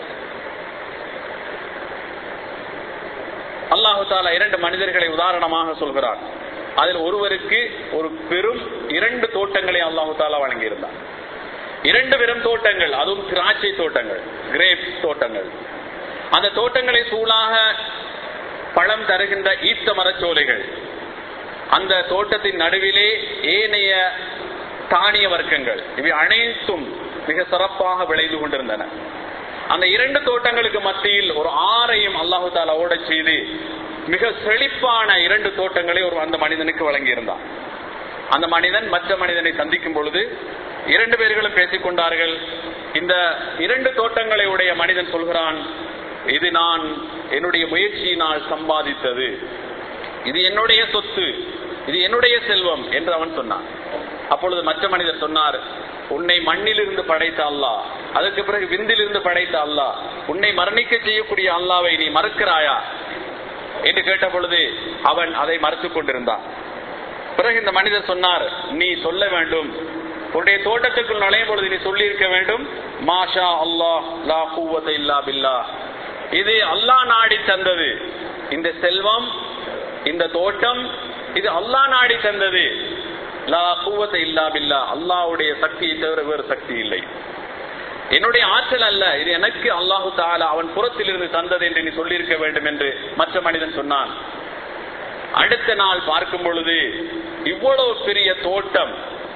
அல்லாஹு தாலா இரண்டு மனிதர்களை உதாரணமாக சொல்கிறார் அதில் ஒருவருக்கு ஒரு பெரும் இரண்டு தோட்டங்களை அல்லாஹு தாலா வழங்கியிருந்தார் இரண்டு பெரும் தோட்டங்கள் அதுவும் திராட்சை தோட்டங்கள் கிரேப் தோட்டங்கள் அந்த தோட்டங்களை சூழாக பழம் தருகின்ற ஈத்த மரச்சோலைகள் அந்த தோட்டத்தின் நடுவிலே ஏனைய தானிய வர்க்கங்கள் இவை அனைத்தும் மிக சிறப்பாக விளைந்து கொண்டிருந்தன அந்த இரண்டு தோட்டங்களுக்கு மத்தியில் ஒரு ஆறையும் அல்லாஹு தாலா ஓட செய்து மிக செழிப்பான இரண்டு தோட்டங்களை ஒரு அந்த மனிதனுக்கு வழங்கியிருந்தான் அந்த மனிதன் மற்ற மனிதனை சந்திக்கும் பொழுது இரண்டு பேர்களும் பேசிக் கொண்டார்கள் இந்த இரண்டு தோட்டங்களை உடைய மனிதன் சொல்கிறான் இது நான் என்னுடைய முயற்சியினால் சம்பாதித்தது இது என்னுடைய சொத்து இது என்னுடைய செல்வம் என்று அவன் சொன்னான் அப்பொழுது மற்ற மனிதர் சொன்னார் உன்னை மண்ணிலிருந்து படைத்த அல்லாஹ் அதற்கு பிறகு விந்திலிருந்து படைத்த அல்லாஹ் உன்னை மரணிக்க செய்யக்கூடிய அல்லாவை நீ மறுக்கிறாயா என்று கேட்ட பொழுது அவன் அதை மறுத்துக் கொண்டிருந்தான் பிறகு இந்த மனிதர் சொன்னார் நீ சொல்ல வேண்டும் உன்னுடைய தோட்டத்துக்குள் நுழையும் பொழுது நீ சொல்லி இருக்க வேண்டும் மாஷா அல்லாஹ் லா கூவத்தை இல்லா பில்லா இது அல்லாஹ் நாடி தந்தது இந்த செல்வம் இந்த தோட்டம் இது அல்லாஹ் நாடி தந்தது லா கூவத்தை இல்லா பில்லா அல்லாஹ்வுடைய சக்தியை தவிர வேறு சக்தி இல்லை என்னுடைய ஆற்றல் அல்ல இது எனக்கு அல்லாஹு தாலா அவன் புறத்திலிருந்து தந்தது என்று நீ சொல்லியிருக்க வேண்டும் என்று மற்ற மனிதன் சொன்னான் அடுத்த நாள் பார்க்கும் பொழுது இவ்வளவு பெரிய தோட்டம்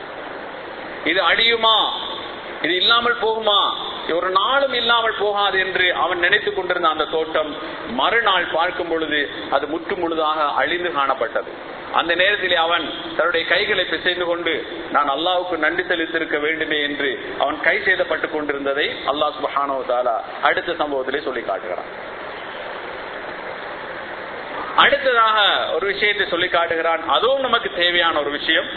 இது அழியுமா இது இல்லாமல் போகுமா ஒரு நாளும் இல்லாமல் போகாது என்று அவன் நினைத்துக் கொண்டிருந்த அந்த தோட்டம் மறுநாள் பார்க்கும் பொழுது அது முற்று முழுதாக அழிந்து காணப்பட்டது அந்த நேரத்திலே அவன் தன்னுடைய கைகளை பிசைந்து கொண்டு நான் அல்லாவுக்கு நன்றி செலுத்திருக்க வேண்டுமே என்று அவன் கை செய்தப்பட்டுக் கொண்டிருந்ததை அல்லாஹ் சுபஹானோ தாலா அடுத்த சம்பவத்திலே சொல்லி காட்டுகிறான் அடுத்ததாக ஒரு விஷயத்தை சொல்லி காட்டுகிறான் அதுவும் நமக்கு தேவையான ஒரு விஷயம்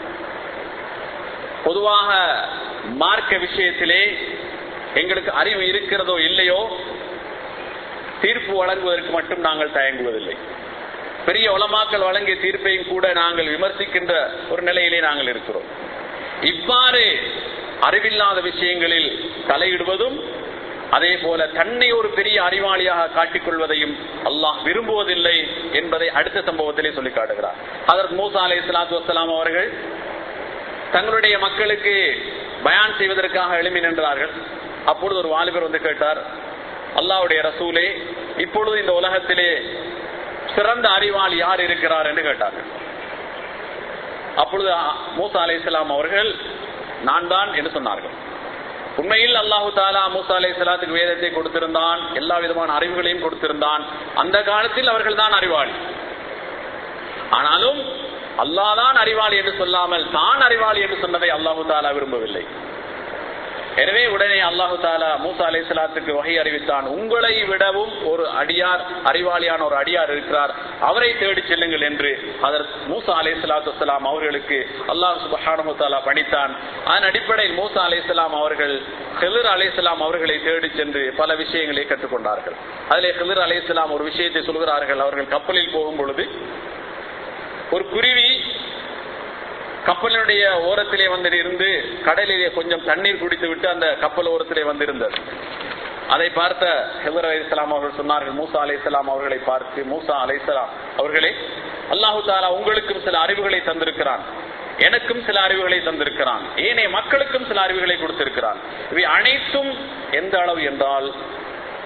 பொதுவாக மார்க்க விஷயத்திலே எங்களுக்கு அறிவு இருக்கிறதோ இல்லையோ தீர்ப்பு வழங்குவதற்கு மட்டும் நாங்கள் தயங்குவதில்லை பெரிய உலமாக்கள் வழங்கிய தீர்ப்பையும் கூட நாங்கள் விமர்சிக்கின்ற ஒரு நிலையிலே நாங்கள் இருக்கிறோம் இவ்வாறு அறிவில்லாத விஷயங்களில் தலையிடுவதும் அதே போல தன்னை ஒரு பெரிய அறிவாளியாக காட்டிக்கொள்வதையும் அல்லாஹ் விரும்புவதில்லை என்பதை அடுத்த சம்பவத்திலே சொல்லி காட்டுகிறார் அதற்கு மூசா அலை இஸ்லாத்து வசலாம் அவர்கள் தங்களுடைய மக்களுக்கு பயான் செய்வதற்காக எழுமி நின்றார்கள் அப்பொழுது ஒரு வாலிபர் வந்து கேட்டார் அல்லாவுடைய ரசூலே இப்பொழுது இந்த உலகத்திலே சிறந்த அறிவாளி யார் இருக்கிறார் என்று கேட்டார்கள் அப்பொழுது மூசா அலை இஸ்லாம் அவர்கள் நான் தான் என்று சொன்னார்கள் உண்மையில் அல்லாஹு தாலா மூசா அலை சலாத்துக்கு வேதத்தை கொடுத்திருந்தான் எல்லா விதமான அறிவுகளையும் கொடுத்திருந்தான் அந்த காலத்தில் அவர்கள் தான் அறிவாளி ஆனாலும் அல்லாதான் அறிவாளி என்று சொல்லாமல் தான் அறிவாளி என்று சொன்னதை அல்லாஹு தாலா விரும்பவில்லை எனவே உடனே அல்லாஹு தாலா மூசா அலை சலாத்துக்கு வகை அறிவித்தான் உங்களை விடவும் ஒரு அடியார் அறிவாளியான ஒரு அடியார் இருக்கிறார் அவரை தேடி செல்லுங்கள் என்று அதற்கு மூசா அலை சலாத்து வலாம் அவர்களுக்கு அல்லாஹ் சுபஹானு தாலா பணித்தான் அதன் அடிப்படையில் மூசா அலை அவர்கள் ஹிலர் அலை அவர்களை தேடி சென்று பல விஷயங்களை கற்றுக்கொண்டார்கள் அதிலே ஹிலர் அலை ஒரு விஷயத்தை சொல்கிறார்கள் அவர்கள் கப்பலில் போகும் பொழுது ஒரு குருவி கப்பலினுடைய ஓரத்திலே வந்து இருந்து கடலிலே கொஞ்சம் தண்ணீர் குடித்து விட்டு அந்த கப்பல் ஓரத்திலே வந்திருந்தது அதை பார்த்த ஹெபர் அலி இஸ்லாம் அவர்கள் சொன்னார்கள் மூசா அலி இஸ்லாம் அவர்களை பார்த்து மூசா அலி இஸ்லாம் அவர்களே அல்லாஹு தாலா உங்களுக்கும் சில அறிவுகளை தந்திருக்கிறான் எனக்கும் சில அறிவுகளை தந்திருக்கிறான் ஏனைய மக்களுக்கும் சில அறிவுகளை கொடுத்திருக்கிறான் இவை அனைத்தும் எந்த அளவு என்றால்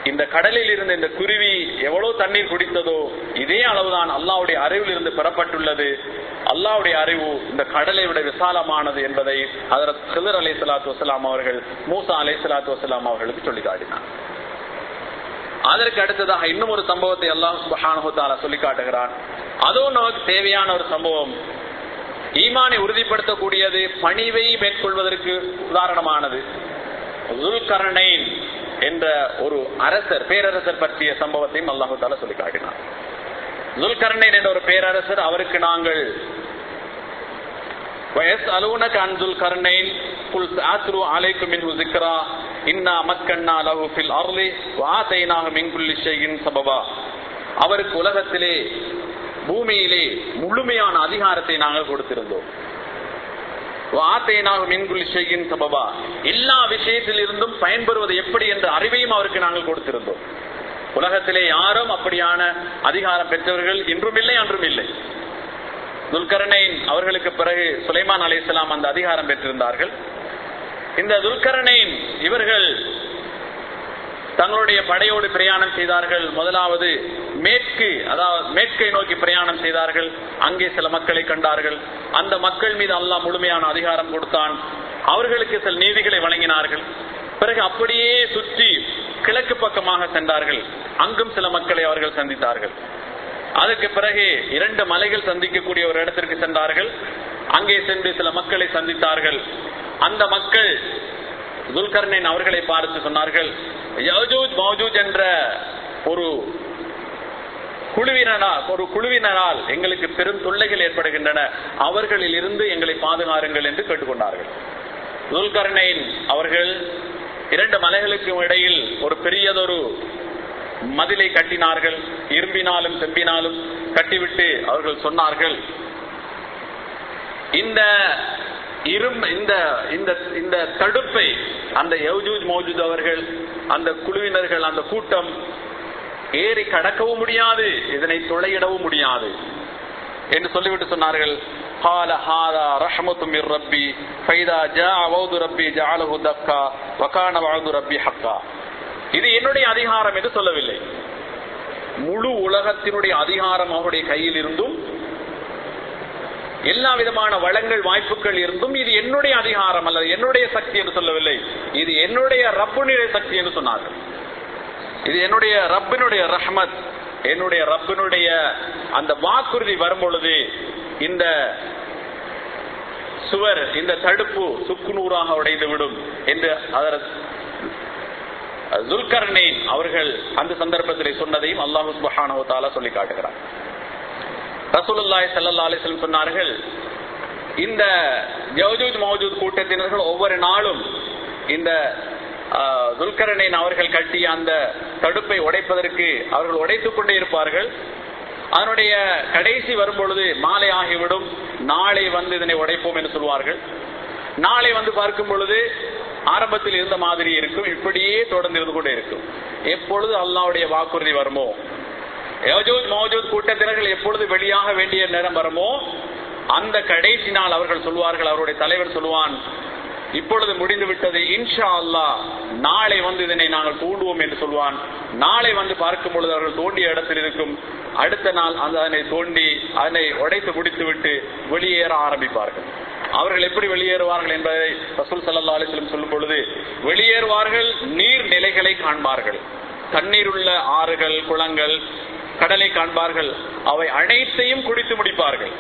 இந்த கடலில் இருந்த இந்த குருவி எவ்வளவு தண்ணீர் குடித்ததோ இதே அளவுதான் அல்லாவுடைய அறிவில் இருந்து பெறப்பட்டுள்ளது அல்லாவுடைய அறிவு இந்த கடலை விட விசாலமானது என்பதை அதற்கு சிலர் அலை சலாத்து வசலாம் அவர்கள் மூசா அலை சலாத்து வசலாம் அவர்களுக்கு சொல்லி காட்டினார் அதற்கு அடுத்ததாக இன்னும் ஒரு சம்பவத்தை அல்லாஹ் சுபஹானுத்தாலா சொல்லி காட்டுகிறான் அதுவும் நமக்கு தேவையான ஒரு சம்பவம் ஈமானை உறுதிப்படுத்தக்கூடியது பணிவை மேற்கொள்வதற்கு உதாரணமானது துல்கர்ணைன் என்ற ஒரு அரசர் பேரரசர் பற்றிய சம்பவத்தையும் அல்லாஹு தாலா சொல்லி காட்டினார் துல்கர்ணைன் என்ற ஒரு பேரரசர் அவருக்கு நாங்கள் ويسألونك عن ذو القرنين قل سأتلو عليكم منه ذكرا إنا مكنا له في الأرض وآتيناه من كل شيء سببا அவருக்கு உலகத்திலே பூமியிலே முழுமையான அதிகாரத்தை நாங்கள் கொடுத்திருந்தோம் சபபா எல்லா விஷயத்திலிருந்தும் பயன்பெறுவது எப்படி என்ற அறிவையும் அவருக்கு நாங்கள் கொடுத்திருந்தோம் உலகத்திலே யாரும் அப்படியான அதிகாரம் பெற்றவர்கள் இன்றும் இல்லை அன்றும் இல்லை துல்கரணைன் அவர்களுக்கு பிறகு சுலைமான் அலி இஸ்லாம் அந்த அதிகாரம் பெற்றிருந்தார்கள் இந்த துல்கரணைன் இவர்கள் தங்களுடைய படையோடு பிரயாணம் செய்தார்கள் முதலாவது மேற்கு அதாவது மேற்கை நோக்கி பிரயாணம் செய்தார்கள் அங்கே சில மக்களை கண்டார்கள் அந்த மக்கள் மீது அல்லாஹ் முழுமையான அதிகாரம் கொடுத்தான் அவர்களுக்கு சில நீதிகளை வழங்கினார்கள் பிறகு அப்படியே சுற்றி கிழக்கு பக்கமாக சென்றார்கள் அங்கும் சில மக்களை அவர்கள் சந்தித்தார்கள் அதற்கு பிறகு இரண்டு மலைகள் சந்திக்கக்கூடிய ஒரு இடத்திற்கு சென்றார்கள் அங்கே சென்று சில மக்களை சந்தித்தார்கள் அந்த மக்கள் துல்கர்ணின் அவர்களை பார்த்து சொன்னார்கள் என்ற ஒரு குழுவினரால் ஒரு குழுவினரால் எங்களுக்கு பெரும் தொல்லைகள் ஏற்படுகின்றன அவர்களில் இருந்து எங்களை பாதுகாருங்கள் என்று கேட்டுக்கொண்டார்கள் துல்கர்ணைன் அவர்கள் இரண்டு மலைகளுக்கும் இடையில் ஒரு பெரியதொரு மதிலை கட்டினார்கள் இரும்பினாலும் செம்பினாலும் கட்டிவிட்டு அவர்கள் சொன்னார்கள் இந்த இரும் இந்த இந்த இந்த தடுப்பை அந்த யௌஜூஜ் மௌஜூத் அவர்கள் அந்த குழுவினர்கள் அந்த கூட்டம் ஏறி கடக்கவும் முடியாது இதனை துளையிடவும் முடியாது என்று சொல்லிவிட்டு சொன்னார்கள் قال هذا رحمة من ربي فإذا جاء وعد ربي جعله دكا وكان وعد ربي حقا இது என்னுடைய அதிகாரம் என்று சொல்லவில்லை முழு உலகத்தினுடைய அதிகாரம் அவருடைய கையில் இருந்தும் எல்லா விதமான வளங்கள் வாய்ப்புகள் இருந்தும் இது என்னுடைய அதிகாரம் அல்லது என்னுடைய சக்தி என்று சொல்லவில்லை இது என்னுடைய ரப்புனுடைய சக்தி என்று சொன்னார்கள் இது என்னுடைய ரப்பினுடைய ரஹ்மத் என்னுடைய ரப்பினுடைய அந்த வாக்குறுதி வரும் பொழுது இந்த சுவர் இந்த தடுப்பு சுக்குநூறாக உடைந்து விடும் என்று அதர் துல்கர்னேன் அவர்கள் அந்த சந்தர்ப்பத்திலே சொன்னதையும் அல்லாஹு சுபஹானஹு தஆலா சொல்லி காட்டுகிறார் ரசூலுல்லாஹி ஸல்லல்லாஹு அலைஹி வஸல்லம் சொன்னார்கள் இந்த ஜௌஜூத் மௌஜூத் கூட்டத்தினர்கள் ஒவ்வொரு நாளும் இந்த துல்கரணின் அவர்கள் கட்டிய அந்த தடுப்பை உடைப்பதற்கு அவர்கள் உடைத்துக் கொண்டே இருப்பார்கள் அதனுடைய கடைசி வரும்பொழுது மாலை ஆகிவிடும் நாளை வந்து இதனை உடைப்போம் என்று சொல்வார்கள் நாளை வந்து பார்க்கும் பொழுது ஆரம்பத்தில் இருந்த மாதிரி இருக்கும் இப்படியே தொடர்ந்து இருந்து கொண்டே இருக்கும் எப்பொழுது அல்லாவுடைய வாக்குறுதி வருமோ யோஜூத் மௌஜூத் கூட்டத்தினர்கள் எப்பொழுது வெளியாக வேண்டிய நேரம் வருமோ அந்த கடைசி நாள் அவர்கள் சொல்வார்கள் அவருடைய தலைவர் சொல்லுவான் இப்பொழுது முடிந்து விட்டது இன்ஷா அல்லா நாளை வந்து இதனை நாங்கள் தூண்டுவோம் என்று சொல்வான் நாளை வந்து பார்க்கும் பொழுது அவர்கள் தோண்டிய இடத்தில் இருக்கும் அடுத்த நாள் அந்த அதனை தோண்டி அதனை உடைத்து முடித்து விட்டு வெளியேற ஆரம்பிப்பார்கள் அவர்கள் எப்படி வெளியேறுவார்கள் என்பதை ரசூல் சல்லா அலிஸ்லம் சொல்லும் பொழுது வெளியேறுவார்கள் நீர் நிலைகளை காண்பார்கள் தண்ணீர் உள்ள ஆறுகள் குளங்கள் கடலை காண்பார்கள் அவை அனைத்தையும் குடித்து முடிப்பார்கள்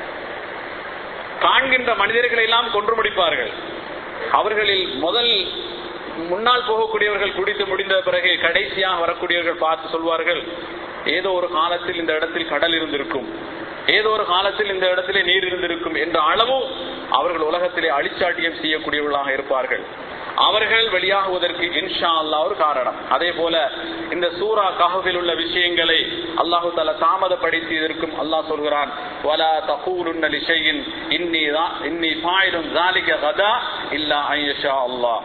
காண்கின்ற மனிதர்களை எல்லாம் கொன்று முடிப்பார்கள் அவர்களில் முதல் முன்னால் போகக்கூடியவர்கள் குடித்து முடிந்த பிறகு கடைசியாக வரக்கூடியவர்கள் பார்த்து சொல்வார்கள் ஏதோ ஒரு காலத்தில் இந்த இடத்தில் கடல் இருந்திருக்கும் ஏதோ ஒரு காலத்தில் இந்த இடத்திலே நீர் இருந்திருக்கும் என்ற அளவு அவர்கள் உலகத்திலே அழிச்சாட்டியம் செய்யக்கூடியவர்களாக இருப்பார்கள் அவர்கள் வெளியாகுவதற்கு இன்ஷா அல்லா ஒரு காரணம் அதே போல இந்த சூரா கஹவில் உள்ள விஷயங்களை அல்லாஹு தால தாமதப்படுத்தி இதற்கும் அல்லாஹ் சொல்கிறான் வலா தகூலுன்ன லிஷையின் இன்னி இன்னி ஃபாயிலும் ஜாலிக கதா இல்லா ஐயஷா அல்லாஹ்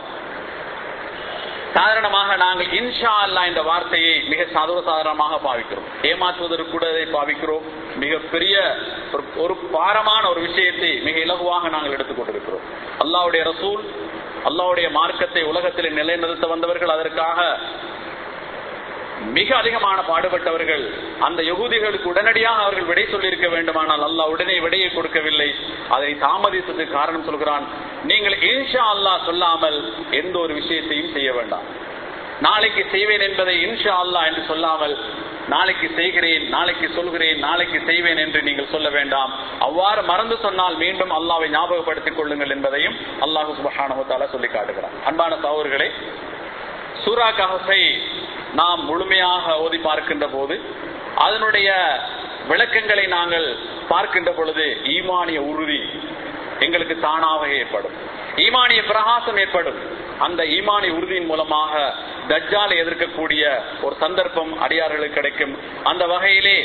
சாதாரணமாக நாங்கள் இன்ஷா அல்லா இந்த வார்த்தையை மிக சாதவ சாதாரணமாக பாவிக்கிறோம் ஏமாற்றுவதற்கு கூட இதை பாவிக்கிறோம் மிக பெரிய ஒரு பாரமான ஒரு விஷயத்தை மிக இலகுவாக நாங்கள் எடுத்துக்கொண்டிருக்கிறோம் அல்லாவுடைய ரசூல் அல்லாவுடைய மார்க்கத்தை உலகத்தில் நிலைநிறுத்த வந்தவர்கள் அதற்காக மிக அதிகமான பாடுபட்டவர்கள் அந்த யகுதிகளுக்கு உடனடியாக அவர்கள் விடை சொல்லியிருக்க வேண்டுமானால் அல்லாஹ் உடனே விடையை கொடுக்கவில்லை அதை தாமதித்ததுக்கு காரணம் சொல்கிறான் நீங்கள் இன்ஷா அல்லாஹ் சொல்லாமல் எந்த ஒரு விஷயத்தையும் செய்ய வேண்டாம் நாளைக்கு செய்வேன் என்பதை இன்ஷா அல்லாஹ் என்று சொல்லாமல் நாளைக்கு செய்கிறேன் நாளைக்கு சொல்கிறேன் நாளைக்கு செய்வேன் என்று நீங்கள் சொல்ல வேண்டாம் அவ்வாறு மறந்து சொன்னால் மீண்டும் அல்லாவை ஞாபகப்படுத்திக் கொள்ளுங்கள் என்பதையும் அல்லாஹு சுபஹானஹால சொல்லி காட்டுகிறார் அன்பான சகோதரர்களே சூரா கஹஃபை நாம் முழுமையாக ஓதி பார்க்கின்ற போது அதனுடைய விளக்கங்களை நாங்கள் பார்க்கின்ற பொழுது ஈமானிய உறுதி எங்களுக்கு தானாக ஏற்படும் ஈமானிய பிரகாசம் ஏற்படும் அந்த ஈமானிய உறுதியின் மூலமாக தஜ்ஜாலை எதிர்க்கக்கூடிய ஒரு சந்தர்ப்பம் அடியார்களுக்கு கிடைக்கும் அந்த வகையிலே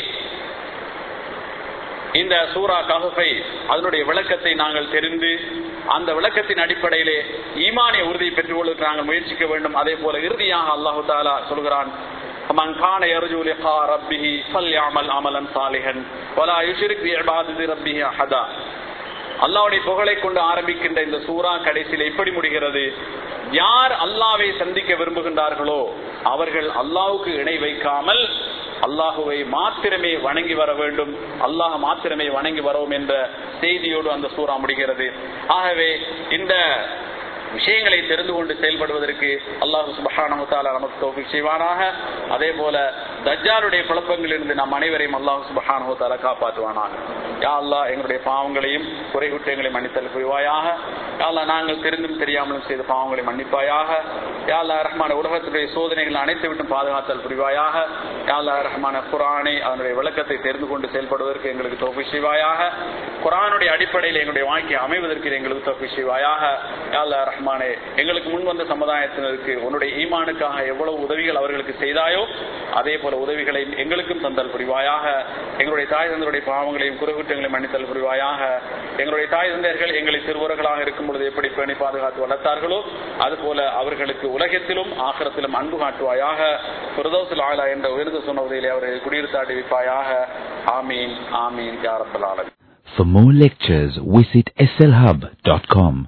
இந்த சூரா கஹஃபை அதனுடைய விளக்கத்தை நாங்கள் தெரிந்து அந்த விளக்கத்தின் அடிப்படையிலே ஈமானிய உறுதியை பெற்றுக் கொள்வதற்கு நாங்கள் முயற்சிக்க வேண்டும் அதே போல இறுதியாக அல்லாஹு தாலா சொல்கிறான் من كان يرجو لقاء ربه فليعمل عملا صالحا ولا يشرك بعبادة ربه أحدا அல்லாவுடைய புகழை கொண்டு ஆரம்பிக்கின்ற இந்த சூறா கடைசியில் எப்படி முடிகிறது யார் அல்லாவை சந்திக்க விரும்புகின்றார்களோ அவர்கள் அல்லாவுக்கு இணை வைக்காமல் அல்லாஹுவை மாத்திரமே வணங்கி வர வேண்டும் அல்லாஹ் மாத்திரமே வணங்கி வரவும் என்ற செய்தியோடு அந்த சூறா முடிகிறது ஆகவே இந்த விஷயங்களை தெரிந்து கொண்டு செயல்படுவதற்கு அல்லாஹு சுபஹானஹால நமக்கு தோஃபி செய்வானாக அதே போல தஜ்ஜாலுடைய குழப்பங்களிலிருந்து நம் அனைவரையும் அல்லாஹு சுபஹானஹால காப்பாற்றுவானாக யா அல்லா எங்களுடைய பாவங்களையும் குறை குற்றங்களையும் மன்னித்தல் புரிவாயாக யா அல்லா நாங்கள் தெரிந்தும் தெரியாமலும் செய்த பாவங்களை மன்னிப்பாயாக யா அல்லா ரஹ்மான உலகத்துடைய சோதனைகள் அனைத்து விட்டும் பாதுகாத்தல் புரிவாயாக யா அல்லா ரஹ்மான குரானை அதனுடைய விளக்கத்தை தெரிந்து கொண்டு செயல்படுவதற்கு எங்களுக்கு தோஃபி செய்வாயாக குரானுடைய அடிப்படையில் எங்களுடைய வாழ்க்கை அமைவதற்கு எங்களுக்கு தோஃபி செய்வாயாக யா அல்லா ரஹ்மானே எங்களுக்கு முன் வந்த சமுதாயத்தினருக்கு உன்னுடைய ஈமானுக்காக எவ்வளவு உதவிகள் அவர்களுக்கு செய்தாயோ அதே போல உதவிகளை எங்களுக்கும் தந்தல் புரிவாயாக எங்களுடைய தாய் தந்தருடைய பாவங்களையும் குறைகுற்றங்களையும் மன்னித்தல் புரிவாயாக எங்களுடைய தாய் தந்தையர்கள் எங்களை சிறுவர்களாக இருக்கும் பொழுது எப்படி பேணி பாதுகாத்து வளர்த்தார்களோ அதுபோல அவர்களுக்கு உலகத்திலும் ஆகரத்திலும் அன்பு காட்டுவாயாக பிரதோசில் ஆலா என்ற உயர்ந்த சொன்னவதையிலே அவர்களை குடியிருத்தாட்டி வைப்பாயாக ஆமீன் ஆமீன் யாரப்பல் ஆலமீன் For more lectures, visit slhub.com.